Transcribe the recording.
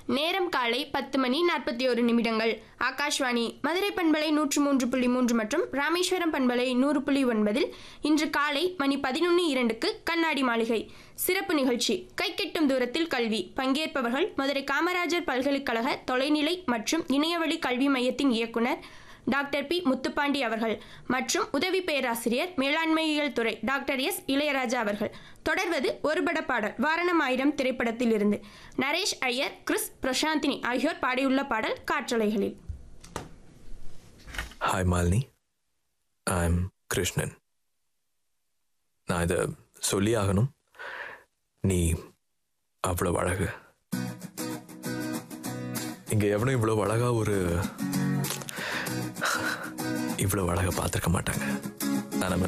நேரம் காலை பத்து மணி நாற்பத்தி ஒரு நிமிடங்கள் ஆகாஷ்வாணி மதுரை பண்பலை நூற்று மூன்று புள்ளி மூன்று மற்றும் ராமேஸ்வரம் பண்பலை நூறு புள்ளி ஒன்பதில் இன்று காலை மணி பதினொன்று இரண்டுக்கு கண்ணாடி மாளிகை சிறப்பு நிகழ்ச்சி கைக்கெட்டும் தூரத்தில் கல்வி பங்கேற்பவர்கள் மதுரை காமராஜர் பல்கலைக்கழக தொலைநிலை மற்றும் இணையவழி கல்வி மையத்தின் இயக்குனர் டாக்டர் பி முத்துப்பாண்டி அவர்கள் மற்றும் உதவி பேராசிரியர் மேலாண்மையியல் துறை டாக்டர் எஸ் இளையராஜா அவர்கள் தொடர்வது ஒருபட பாடல் வாரணம் ஆயிரம் திரைப்படத்தில் இருந்து நரேஷ் ஐயர் கிறிஸ் பிரசாந்தினி ஆகியோர் பாடியுள்ள பாடல் காற்றலைகளில் ஹாய் மாலினி ஐம் கிருஷ்ணன் நான் இதை சொல்லி ஆகணும் நீ அவ்வளோ அழகு இங்கே எவனும் இவ்வளோ அழகா ஒரு இவ்வளோ அழகா பார்த்துருக்க மாட்டாங்க நான் நம்ம